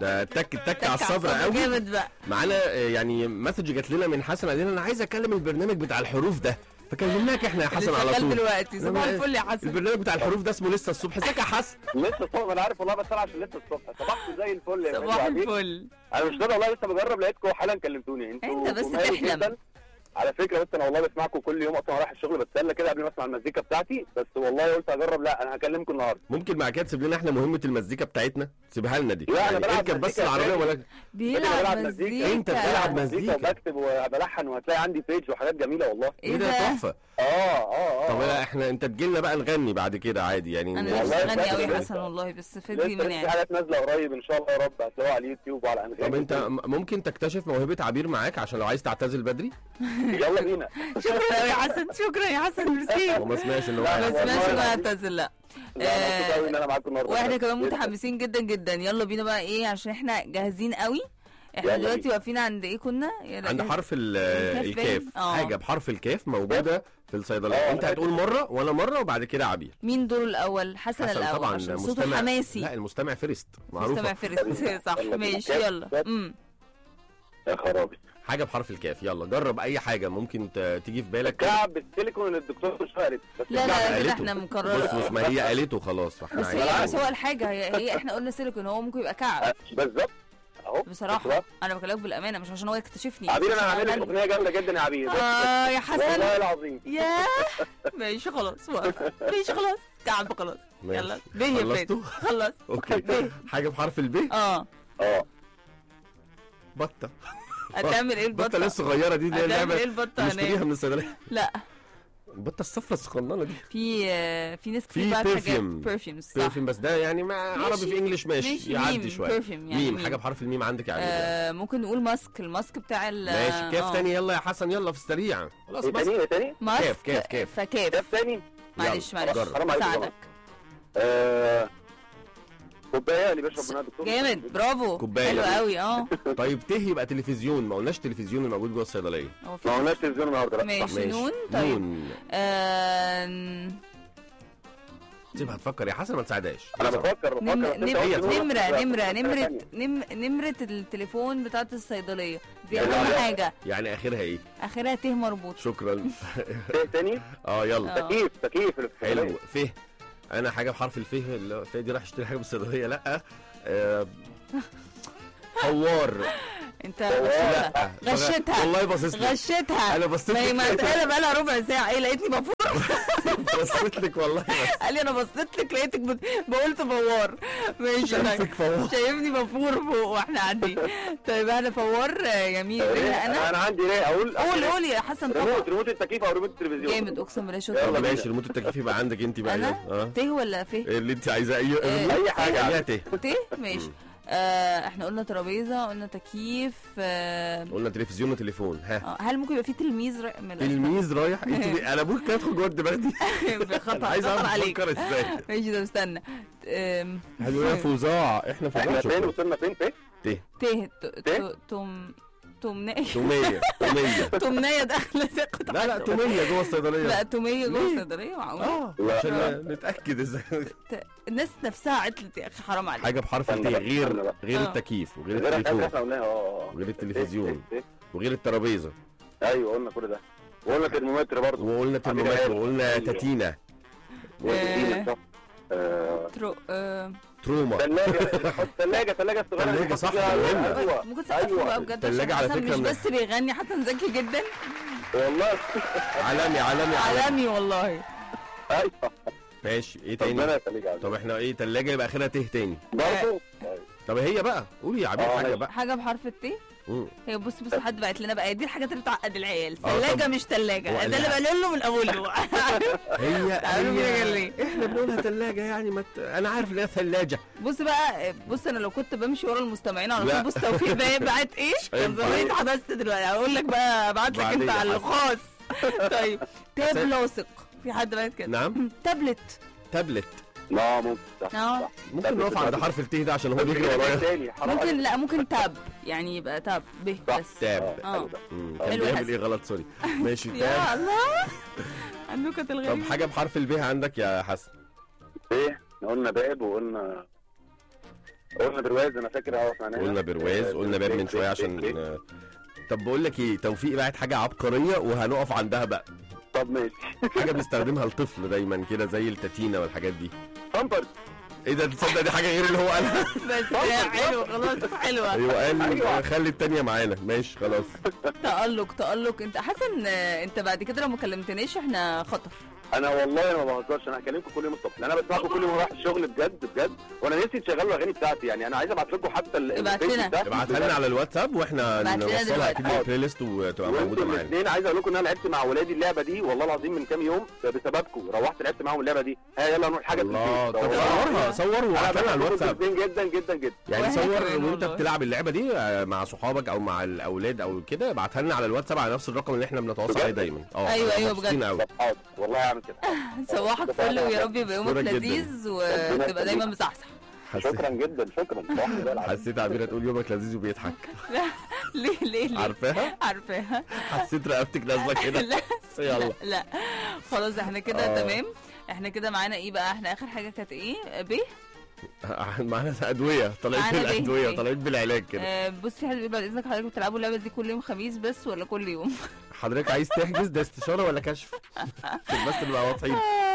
ده تك تك تك على الصبر قوي جامد بقى معانا آه، يعني مسج جات لنا من حسن قال لنا انا عايز اكلم البرنامج بتاع الحروف ده فكلمناك احنا يا حسن اللي على شغال طول دلوقتي صباح لما- الفل يا حسن البرنامج بتاع الحروف ده اسمه لسه الصبح ازيك يا حسن لسه الصبح انا عارف والله بس انا عشان لسه الصبح صبحت زي الفل يا صباح باشا. الفل انا مش كده والله لسه بجرب لقيتكم حالا كلمتوني انتوا انت بس جمال تحلم. جداً. على فكره بس انا والله بسمعكم كل يوم اصلا رايح الشغل بتسلى كده قبل ما اسمع المزيكا بتاعتي بس والله قلت اجرب لا انا هكلمكم النهارده ممكن بعد كده تسيب لنا احنا مهمه المزيكا بتاعتنا سيبها لنا دي لا، أنا يعني بلعب اركب بس مزيكا العربيه تاني. ولا بلعب بيلعب مزيكا. مزيكا انت بتلعب مزيكا. وبكتب وبلحن وهتلاقي عندي بيج وحاجات جميله والله ايه ايه ده ده تحفه اه اه اه طب آه. لا احنا انت تجيلنا بقى نغني بعد كده عادي يعني انا ن- نفسي والله اغني قوي يا فاكر حسن والله بس فدي لسه من في يعني حاجات نازله قريب ان شاء الله يا رب هتلاقوها على اليوتيوب وعلى انغامي طب انت م- ممكن تكتشف موهبه عبير معاك عشان لو عايز تعتزل بدري يلا بينا شكرا قوي يا حسن شكرا يا حسن ميرسي هو ما سمعش ان هو لا، ما عايز- والله سمعتش لا. انه اعتزل لا لا انا مبسوط قوي ان انا معاكم النهارده واحنا كمان جداً. متحمسين جدا جدا يلا بينا بقى ايه عشان احنا جاهزين قوي احنا يلا دلوقتي بينا. واقفين عند ايه كنا يلا عند جاهز. حرف ال- الكاف الكاف باين؟ اه. حاجه بحرف الكاف موجوده في الصيدليه اه، انت أنا هتقول مره وانا مره وبعد كده عبير مين دوره الاول حسن, حسن الاول طبعا عشان صوته مستمع حماسي لا المستمع فيرست مستمع معروفه فيرست صح يلا بينا. ماشي كاف، يلا كاف. امم يا خرابي حاجه بحرف الكاف يلا جرب اي حاجه ممكن ت- تيجي في بالك كده. كعب السيليكون اللي الدكتور مش فارق بس لا الكعب لا كده قالته. احنا بص مكررين بص ما هي قالته خلاص فاحنا بس هي عايزين- بس هو الحاجه هي, هي احنا قلنا سيليكون هو ممكن يبقى كعب بالظبط اهو بصراحه بالظبط. انا بكلمك بالامانه مش عشان هو يكتشفني عبير انا عشان هعمل لك أغني. اغنيه جامده جدا يا عبير بص، اه يا والله حسن العظيم ياه ماشي خلاص واقفه ماشي خلاص كعب خلاص ماشي. يلا به يا فادي خلصتوا؟ خلص اوكي حاجه بحرف الب اه اه بطه هتعمل ايه البطه البطه لسه صغيره دي اللي هي هتعمل ايه لعبه البطه نشتريها هناك من الصيدليه لا البطه الصفرا الصغننه دي في آه، في ناس كتير في بعت حاجات perfume. برفيومز صح بيرفيوم بس ده يعني ما ماشي. عربي في انجلش ماشي, ماشي، يعدي ميم، شويه perfume يعني ميم ميم. حاجه بحرف الميم عندك يا عبير يلا. آه ممكن نقول ماسك الماسك بتاع ال ماشي كاف آه. تاني يلا يا حسن يلا في السريع خلاص ايه بس تاني ايه تاني ماسك كاف، كاف، كاف. فكاف كاف تاني معلش يلا، معلش جرب. حرام عليك ساعدك آه، كوبايه اللي بيشرب منها الدكتور جامد برافو كوباية. حلو قوي اه طيب ته يبقى تلفزيون ما قلناش تلفزيون الموجود جوه الصيدليه هو في ما قلناش تلفزيون النهارده لا ماشي. صح. نون، طيب. نون آه، سيبها تفكر يا حسن ما تساعدهاش انا بفكر بفكر نم... بس انت نم... قلت نون، نمرة بس- نمرة بس- نمرة ثانية. نم... نمرة التليفون بتاعت الصيدلية دي يعني أهم عليها- حاجة يعني اخرها ايه آخرها ت مربوط شكرا ايه تاني اه يلا آه. تكييف تكييف اللي في حلو الصيدلية. فه انا حاجه بحرف الفه اللي هو- فه دي راح اشتري حاجه من الصيدليه لا آه، فوار أنت لا غشتها غشتها والله باصص لك غشتها انا بصيت ما هي لك مسألة بقالها ربع ساعة إيه لقيتني بفور بصيت لك والله بس قال لي أنا بصيت لك لقيتك بت... بقول فوار ماشي شايفك طيب فوار شايفني بفور فوق واحنا قاعدين طيب احنا فوار آه، جميل إيه، ليه انا انا انا عندي ليه اقول قول قول يا حسن طبعا ريموت ريموت التكييف او ريموت التلفزيون جامد اقسم بالله يلا شكرا بينا. ماشي ريموت التكييف يبقى عندك انت بقى انا يلا. اه ته ولا فه إيه اللي انت عايزاه اي آه، اي حاجه خليها ته ته ماشي آه احنا قلنا ترابيزه قلنا تكييف آه قلنا تلفزيون وتليفون ها آه، هل ممكن يبقى في تلميذ ر- من الأسماء؟ تلميذ رايح انت بي- انا ابوك ادخل جوه الدماغ دي خطر عايز خطر اعرف عليك افكر ازاي ماشي ده استنى آم، هنقول فظاع احنا فظاع احنا فين شكرا وصلنا فين فين ته ته ت- ته؟ ت- توم تومنية تومية تومية تومنية داخلة كنت لا لا عايزة أقول. تومية جوه الصيدلية لا تومية جوه ليه؟ الصيدلية معقولة اه لا. عشان نتأكد ازاي ت- الناس نفسها عطلت يا اخي حرام عليك حاجة بحرف استنى الت بقى، غير استنى بقى. غير آه. التكييف وغير غير الحاجات اللي التليفون احنا قلناها اه اه وغير التلفزيون إيه، إيه، وغير الترابيزة إيه. ايوه قلنا كل ده وقلنا ترمومتر برضه وقلنا ترمومتر وقلنا تاتينا آه. آه، ترو آه، تروما ثلاجة نحط ثلاجة ثلاجة صغيرة ثلاجة نحط صح، فيها- مهمة. ايوه ممكن تسقفوا أيوة. بقى بجد التلاجة عشان على حسن فكرة مش من- بس بيغني حسن ذكي جدا والله عالمي عالمي عالمي عالمي والله ايوه ماشي ايه ربنا تاني يخليك يا عبد. طب احنا ايه تلاجة يبقى اخرها ته تاني برضه طيب. طب هي بقى قولي يا عبير آه، حاجة ماشي. بقى حاجه بحرف الت مم. هي بص بص حد بعت لنا بقى دي الحاجات اللي بتعقد العيال آه، ثلاجه طب- مش هو ثلاجه ده قال اللي لها- بقول له من اوله هي تعالوا بينا قال لي. احنا بنقولها تلاجة يعني ما ت... انا عارف ان هي ثلاجة بص بقى بص انا لو كنت بمشي ورا المستمعين على لا. طول بص توفيق ده بعت ايه كان هينفع. زماني اتحبست دلوقتي هقول لك بقى ابعت لك بعدين انت يا على حسن. الخاص طيب تاب أساس- لاصق في حد بعت كده نعم تابلت تابلت لا ممكن صح اه صح. ممكن تابلت نقف عند تابلت. حرف الت ده عشان هو بيجري كده ورايا تاني حرام ممكن عليك. لا ممكن تاب يعني يبقى تاب ب صح. بس تاب اه حلو ده. مم، حلو كان يا بيعمل حسن. ايه غلط سوري ماشي تاب يا الله النكت طب الغريبة حاجة بحرف الب عندك يا حسن ايه إحنا قلنا باب وقلنا قلنا برواز انا فاكر اه سمعناها. قلنا برواز آه، قلنا باب من بريك، شويه بريك، عشان بريك. آه، طب بقول لك ايه توفيق بعت حاجه عبقريه وهنقف عندها بقى طب ماشي حاجه بنستخدمها لطفل دايما كده زي التتينه والحاجات دي بامبرز ايه ده تصدق دي حاجه غير اللي هو قالها بس حلو خلاص حلوه ايوه قال أيوة. خلي التانيه معانا ماشي خلاص تألق تألق انت حاسه ان انت بعد كده لو ما كلمتناش احنا خطر انا والله انا ما بهزرش انا هكلمكم كل يوم الصبح لان انا بسمعكم كل يوم رايح الشغل بجد بجد وانا نفسي تشغلوا الاغاني بتاعتي يعني انا عايز ابعت لكم حتى ال- ابعت الفيس لنا. ده. ابعتها لنا على الواتساب واحنا ابعت لنا نوصلها دلوقتي. اكيد للبلاي ليست وتبقى موجوده وانتوا معانا الاثنين عايز اقول لكم ان انا لعبت مع ولادي اللعبه دي والله العظيم من كام يوم بسببكم روحت لعبت معاهم اللعبه دي ها يلا نروح حاجه في الله البيت. طب والله. صورها صور انا وابعتها لنا على بحبكم الواتساب جدا جدا جدا جدا يعني وإحنا صور كمان وانت والله. بتلعب اللعبه دي آه، مع صحابك او مع الاولاد او كده ابعتها لنا على الواتساب على نفس الرقم اللي احنا بنتواصل عليه بجد؟ دايما اه أيوة، احنا أيوة، مبسوطين بجد. قوي طب حاضر والله هعمل كده صباحك فل ويا رب يبقى يومك أشكرك جداً. لذيذ وتبقى دايما مصحصح حسيت شكرا جدا شكرا صباحك زي العسل. حسيت عبيره تقول يومك لذيذ وبيضحك ليه ليه ليه عارفاها عارفاها حسيت رقبتك نازله كده لا يلا لا خلاص احنا كده آه. تمام احنا كده معانا ايه بقى احنا اخر حاجه كانت ايه ب معانا ادويه طالعين معانا بيه. بالادويه بيه. طالعين بالعلاج كده آه بص في حد بيقول بعد اذنك حضرتك بتلعبوا اللعبه دي كل يوم خميس بس ولا كل يوم حضرتك عايز تحجز ده استشاره ولا كشف عشان بس نبقى واضحين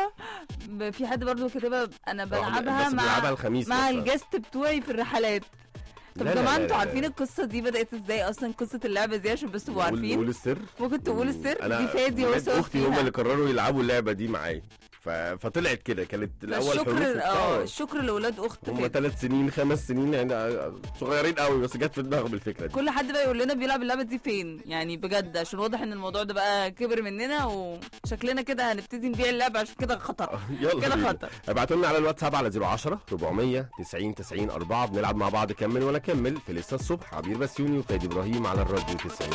ب- في حد برضو كاتبها انا بلعبها بس بنلعبها مع الخميس مع بس. الجست بتوعي في الرحلات طب لا، يا لا، جماعه لا، انتوا لا، عارفين لا. القصه دي بدات ازاي اصلا قصه اللعبه دي عشان بس تبقوا قول- عارفين قول السر ممكن تقول السر انا دي فادي ولاد وسوف اختي هم فيها اللي قرروا يلعبوا اللعبه دي معايا ف... فطلعت كده كانت الاول حروف الشكر وبتاع. اه الشكر لاولاد اخت هم فادي ثلاث سنين خمس سنين يعني صغيرين قوي بس جت في دماغهم الفكره دي كل حد بقى يقول لنا بيلعب اللعبه دي فين يعني بجد عشان واضح ان الموضوع ده بقى كبر مننا وشكلنا كده هنبتدي نبيع اللعبه عشان كده خطر يلا كده بينا. خطر ابعتوا لنا على الواتساب على 010 400 90 90 4 بنلعب مع بعض كمل ولا كمل في لسه الصبح عبير بسيوني وفادي ابراهيم على الراديو 90